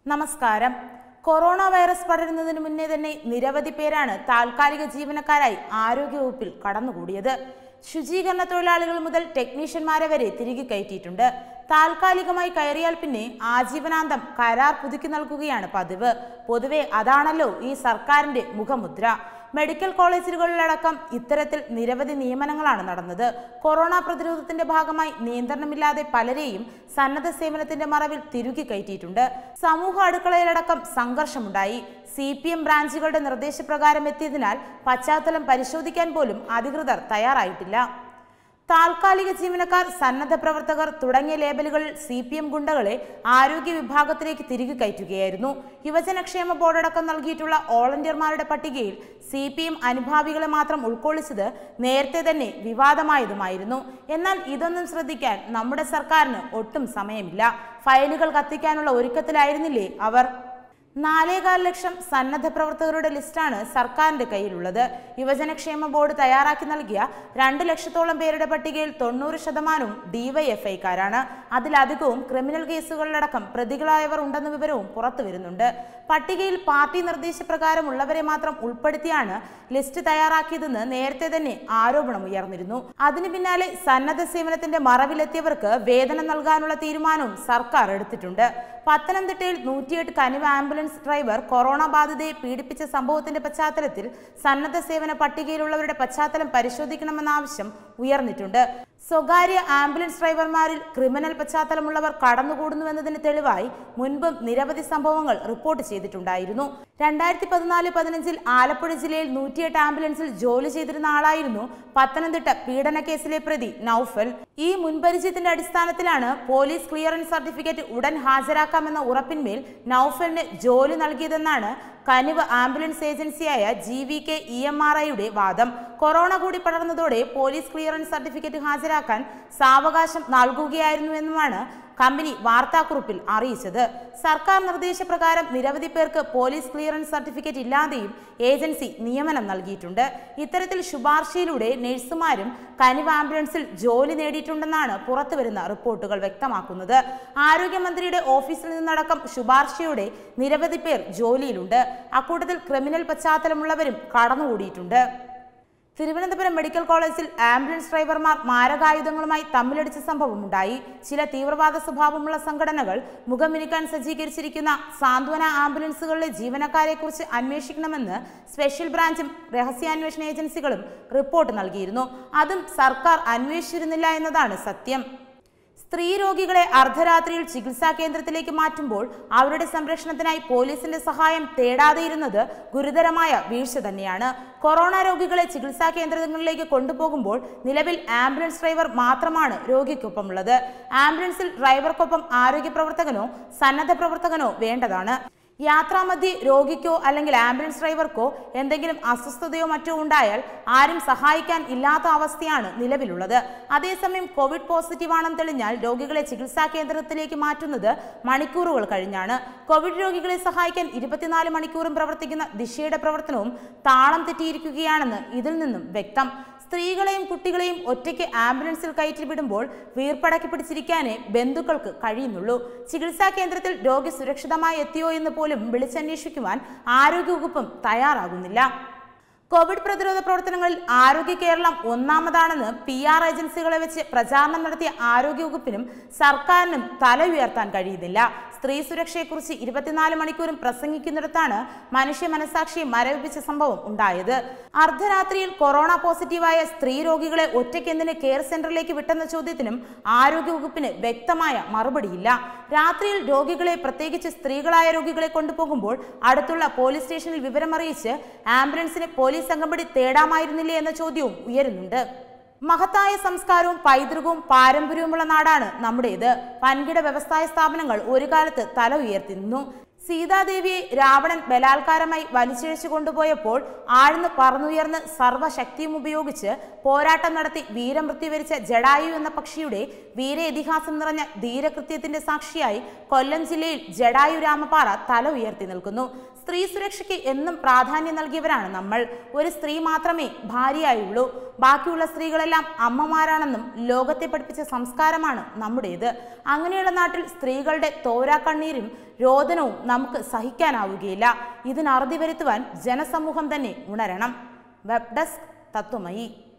നമസ്കാരം corona virus പടരുന്നതിന് മുന്നേ തന്നെ നിരവധി പേരാണ് താൽക്കാലിക ജീവനക്കാരായി ആരോഗ്യവകുപ്പിൽ കടന്നുകൂടിയത് ശുചീകരണ തൊഴിലാളികൾ മുതൽ ടെക്നീഷ്യന്മാരെ വരെ തിരികെ കയറ്റിയിട്ടുണ്ട് താൽക്കാലികമായി കയറിയാൽ പിന്നെ ആജീവനാന്തം കരാർ പുതുക്കി നൽകുകയാണ് പതിവ് പൊതുവെ അതാണല്ലോ ഈ സർക്കാരിന്റെ മുഖമുദ്ര മെഡിക്കൽ കോളേജുകളിലടക്കം ഇത്തരത്തിൽ നിരവധി നിയമനങ്ങളാണ് നടന്നത് കൊറോണ പ്രതിരോധത്തിന്റെ ഭാഗമായി നിയന്ത്രണമില്ലാതെ പലരെയും സന്നദ്ധ സേവനത്തിന്റെ മറവിൽ തിരുകി കയറ്റിയിട്ടുണ്ട് സമൂഹ അടുക്കളയിലടക്കം സംഘർഷമുണ്ടായി സി പി എം ബ്രാഞ്ചുകളുടെ നിർദ്ദേശപ്രകാരം എത്തിയതിനാൽ പശ്ചാത്തലം പരിശോധിക്കാൻ പോലും അധികൃതർ തയ്യാറായിട്ടില്ല താൽക്കാലിക ജീവനക്കാർ സന്നദ്ധ പ്രവർത്തകർ തുടങ്ങിയ ലേബലുകളിൽ സി പി എം ഗുണ്ടകളെ ആരോഗ്യ വിഭാഗത്തിലേക്ക് തിരികെ കയറ്റുകയായിരുന്നു യുവജനക്ഷേമ ബോർഡടക്കം നൽകിയിട്ടുള്ള വോളണ്ടിയർമാരുടെ പട്ടികയിൽ സി പി എം അനുഭാവികളെ മാത്രം ഉൾക്കൊള്ളിച്ചത് നേരത്തെ തന്നെ വിവാദമായതുമായിരുന്നു എന്നാൽ ഇതൊന്നും ശ്രദ്ധിക്കാൻ നമ്മുടെ സർക്കാരിന് ഒട്ടും സമയമില്ല ഫയലുകൾ കത്തിക്കാനുള്ള ഒരുക്കത്തിലായിരുന്നില്ലേ അവർ നാലേകാൽ ലക്ഷം സന്നദ്ധ പ്രവർത്തകരുടെ ലിസ്റ്റാണ് സർക്കാരിന്റെ കയ്യിലുള്ളത് യുവജനക്ഷേമ ബോർഡ് തയ്യാറാക്കി നൽകിയ രണ്ട് ലക്ഷത്തോളം പേരുടെ പട്ടികയിൽ തൊണ്ണൂറ് ശതമാനവും ഡിവൈഎഫ്ഐക്കാരാണ് അതിലധികവും ക്രിമിനൽ കേസുകളിലടക്കം പ്രതികളായവർ ഉണ്ടെന്ന വിവരവും പുറത്തു വരുന്നുണ്ട് പട്ടികയിൽ പാർട്ടി നിർദ്ദേശപ്രകാരമുള്ളവരെ മാത്രം ഉൾപ്പെടുത്തിയാണ് ലിസ്റ്റ് തയ്യാറാക്കിയതെന്ന് നേരത്തെ തന്നെ ആരോപണം ഉയർന്നിരുന്നു അതിനു പിന്നാലെ സന്നദ്ധ സേവനത്തിന്റെ മറവിലെത്തിയവർക്ക് വേതനം നൽകാനുള്ള തീരുമാനവും സർക്കാർ എടുത്തിട്ടുണ്ട് പത്തനംതിട്ടയിൽ നൂറ്റിയെട്ട് കനിവ് ആംബുലൻസ് ഡ്രൈവർ കൊറോണ ബാധിതയെ പീഡിപ്പിച്ച സംഭവത്തിന്റെ പശ്ചാത്തലത്തിൽ സന്നദ്ധ സേവന പട്ടികയിലുള്ളവരുടെ പശ്ചാത്തലം പരിശോധിക്കണമെന്ന ആവശ്യം ഉയർന്നിട്ടുണ്ട് സ്വകാര്യ ആംബുലൻസ് ഡ്രൈവർമാരിൽ ക്രിമിനൽ പശ്ചാത്തലമുള്ളവർ കടന്നുകൂടുന്നുവെന്നതിന് തെളിവായി മുൻപും നിരവധി സംഭവങ്ങൾ റിപ്പോർട്ട് ചെയ്തിട്ടുണ്ടായിരുന്നു രണ്ടായിരത്തി പതിനാല് പതിനഞ്ചിൽ ആലപ്പുഴ ജില്ലയിൽ നൂറ്റിയെട്ട് ആംബുലൻസിൽ ജോലി ചെയ്തിരുന്ന ആളായിരുന്നു പത്തനംതിട്ട പീഡന കേസിലെ പ്രതി നൌഫൽ ഈ മുൻപരിചയത്തിന്റെ അടിസ്ഥാനത്തിലാണ് പോലീസ് ക്ലിയറൻസ് സർട്ടിഫിക്കറ്റ് ഉടൻ ഹാജരാക്കാമെന്ന ഉറപ്പിന്മേൽ നൌഫലിന് ജോലി നൽകിയതെന്നാണ് കനിവ് ആംബുലൻസ് ഏജൻസിയായ G V K E M R ഐയുടെ വാദം കൊറോണ കൂടി പടർന്നതോടെ പോലീസ് ക്ലിയറൻസ് സർട്ടിഫിക്കറ്റ് ഹാജരാക്കാൻ സാവകാശം നൽകുകയായിരുന്നുവെന്നുമാണ് കമ്പനി വാർത്താക്കുറിപ്പിൽ അറിയിച്ചത് സർക്കാർ നിർദ്ദേശപ്രകാരം നിരവധി പേർക്ക് പോലീസ് ക്ലിയറൻസ് സർട്ടിഫിക്കറ്റ് ഇല്ലാതെയും ഏജൻസി നിയമനം നൽകിയിട്ടുണ്ട് ഇത്തരത്തിൽ ശുപാർശയിലൂടെ നഴ്സുമാരും കനിവ് ആംബുലൻസിൽ ജോലി നേടിയിട്ടുണ്ടെന്നാണ് പുറത്തുവരുന്ന റിപ്പോർട്ടുകൾ വ്യക്തമാക്കുന്നത് ആരോഗ്യമന്ത്രിയുടെ ഓഫീസിൽ നിന്നടക്കം ശുപാർശയോടെ നിരവധി പേർ ജോലിയിലുണ്ട് അക്കൂട്ടത്തിൽ ക്രിമിനൽ പശ്ചാത്തലമുള്ളവരും കടന്നുകൂടിയിട്ടുണ്ട് തിരുവനന്തപുരം മെഡിക്കൽ കോളേജിൽ ആംബുലൻസ് ഡ്രൈവർമാർ മാരകായുധങ്ങളുമായി തമ്മിലടിച്ച സംഭവമുണ്ടായി ചില തീവ്രവാദ സ്വഭാവമുള്ള സംഘടനകൾ മുഖമിനുക്കാൻ സജ്ജീകരിച്ചിരിക്കുന്ന സാന്ത്വന ആംബുലൻസുകളിലെ ജീവനക്കാരെക്കുറിച്ച് അന്വേഷിക്കണമെന്ന് സ്പെഷ്യൽ ബ്രാഞ്ചും രഹസ്യാന്വേഷണ ഏജൻസികളും റിപ്പോർട്ട് നൽകിയിരുന്നു അതും സർക്കാർ അന്വേഷിച്ചിരുന്നില്ല എന്നതാണ് സത്യം സ്ത്രീ രോഗികളെ അർദ്ധരാത്രിയിൽ ചികിത്സാ കേന്ദ്രത്തിലേക്ക് മാറ്റുമ്പോൾ അവരുടെ സംരക്ഷണത്തിനായി പോലീസിന്റെ സഹായം തേടാതെയിരുന്നത് ഗുരുതരമായ വീഴ്ച തന്നെയാണ് കൊറോണ രോഗികളെ ചികിത്സാ കേന്ദ്രങ്ങളിലേക്ക് കൊണ്ടുപോകുമ്പോൾ നിലവിൽ ആംബുലൻസ് ഡ്രൈവർ മാത്രമാണ് രോഗിക്കൊപ്പമുള്ളത് ആംബുലൻസിൽ ഡ്രൈവർക്കൊപ്പം ആരോഗ്യ പ്രവർത്തകനോ സന്നദ്ധ പ്രവർത്തകനോ വേണ്ടതാണ് യാത്രാമധ്യേ രോഗിക്കോ അല്ലെങ്കിൽ ആംബുലൻസ് ഡ്രൈവർക്കോ എന്തെങ്കിലും അസ്വസ്ഥതയോ മറ്റോ ഉണ്ടായാൽ ആരും സഹായിക്കാൻ ഇല്ലാത്ത അവസ്ഥയാണ് നിലവിലുള്ളത് അതേസമയം കോവിഡ് പോസിറ്റീവ് ആണെന്ന് തെളിഞ്ഞാൽ രോഗികളെ ചികിത്സാ കേന്ദ്രത്തിലേക്ക് മാറ്റുന്നത് മണിക്കൂറുകൾ കഴിഞ്ഞാണ് കോവിഡ് രോഗികളെ സഹായിക്കാൻ ഇരുപത്തിനാല് മണിക്കൂറും പ്രവർത്തിക്കുന്ന ദിശയുടെ പ്രവർത്തനവും താളം തെറ്റിയിരിക്കുകയാണെന്ന് ഇതിൽ നിന്നും വ്യക്തം സ്ത്രീകളെയും കുട്ടികളെയും ഒറ്റയ്ക്ക് ആംബുലൻസിൽ കയറ്റി വിടുമ്പോൾ വീർപ്പടക്കി പിടിച്ചിരിക്കാനേ ബന്ധുക്കൾക്ക് കഴിയുന്നുള്ളൂ ചികിത്സാ കേന്ദ്രത്തിൽ രോഗി സുരക്ഷിതമായി എത്തിയോ എന്ന് പോലും വിളിച്ചന്വേഷിക്കുവാൻ ആരോഗ്യവകുപ്പും തയ്യാറാകുന്നില്ല കോവിഡ് പ്രതിരോധ പ്രവർത്തനങ്ങളിൽ ആരോഗ്യ കേരളം ഒന്നാമതാണെന്ന് പി ആർ ഏജൻസികളെ വെച്ച് പ്രചാരണം നടത്തിയ ആരോഗ്യവകുപ്പിനും സർക്കാരിനും തല ഉയർത്താൻ കഴിയുന്നില്ല സ്ത്രീ സുരക്ഷയെക്കുറിച്ച് ഇരുപത്തിനാല് മണിക്കൂറും പ്രസംഗിക്കുന്നിടത്താണ് മനുഷ്യ മനസാക്ഷിയെ മരവിപ്പിച്ച സംഭവം ഉണ്ടായത് അർദ്ധരാത്രിയിൽ കൊറോണ പോസിറ്റീവായ സ്ത്രീ രോഗികളെ ഒറ്റയ്ക്കെന്തിന് കെയർ സെന്ററിലേക്ക് വിട്ടെന്ന ചോദ്യത്തിനും ആരോഗ്യവകുപ്പിന് വ്യക്തമായ മറുപടിയില്ല രാത്രിയിൽ രോഗികളെ പ്രത്യേകിച്ച് സ്ത്രീകളായ രോഗികളെ കൊണ്ടുപോകുമ്പോൾ അടുത്തുള്ള പോലീസ് സ്റ്റേഷനിൽ വിവരമറിയിച്ച് ആംബുലൻസിന് പോലീസ് അംഗമ്പടി തേടാമായിരുന്നില്ലേ എന്ന ചോദ്യവും ഉയരുന്നുണ്ട് മഹത്തായ സംസ്കാരവും പൈതൃകവും പാരമ്പര്യവുമുള്ള നാടാണ് നമ്മുടേത് വൻകിട വ്യവസായ സ്ഥാപനങ്ങൾ ഒരു കാലത്ത് തല ഉയർത്തി നിന്നു സീതാദേവിയെ രാവണൻ ബലാത്കാരമായി വലിച്ചിഴച്ചു കൊണ്ടുപോയപ്പോൾ ആഴ്ന്ന് പറന്നുയർന്ന് സർവ്വശക്തിയും ഉപയോഗിച്ച് പോരാട്ടം നടത്തി വീരമൃത്യു വരിച്ച ജഡായു എന്ന പക്ഷിയുടെ വീര ഇതിഹാസം നിറഞ്ഞ ധീരകൃത്യത്തിന്റെ സാക്ഷിയായി കൊല്ലം ജില്ലയിൽ ജഡായു രാമപാറ തല ഉയർത്തി നിൽക്കുന്നു സ്ത്രീ സുരക്ഷയ്ക്ക് എന്നും പ്രാധാന്യം നൽകിയവരാണ് നമ്മൾ ഒരു സ്ത്രീ മാത്രമേ ഭാര്യയായുള്ളൂ ബാക്കിയുള്ള സ്ത്രീകളെല്ലാം അമ്മമാരാണെന്നും ലോകത്തെ പഠിപ്പിച്ച സംസ്കാരമാണ് നമ്മുടേത് അങ്ങനെയുള്ള നാട്ടിൽ സ്ത്രീകളുടെ തോരാക്കണ്ണീരും രോദനവും നമുക്ക് സഹിക്കാനാവുകയില്ല ഇതിന് അറുതി വരുത്തുവാൻ ജനസമൂഹം തന്നെ ഉണരണം വെബ് ഡെസ്ക് തത്വമയി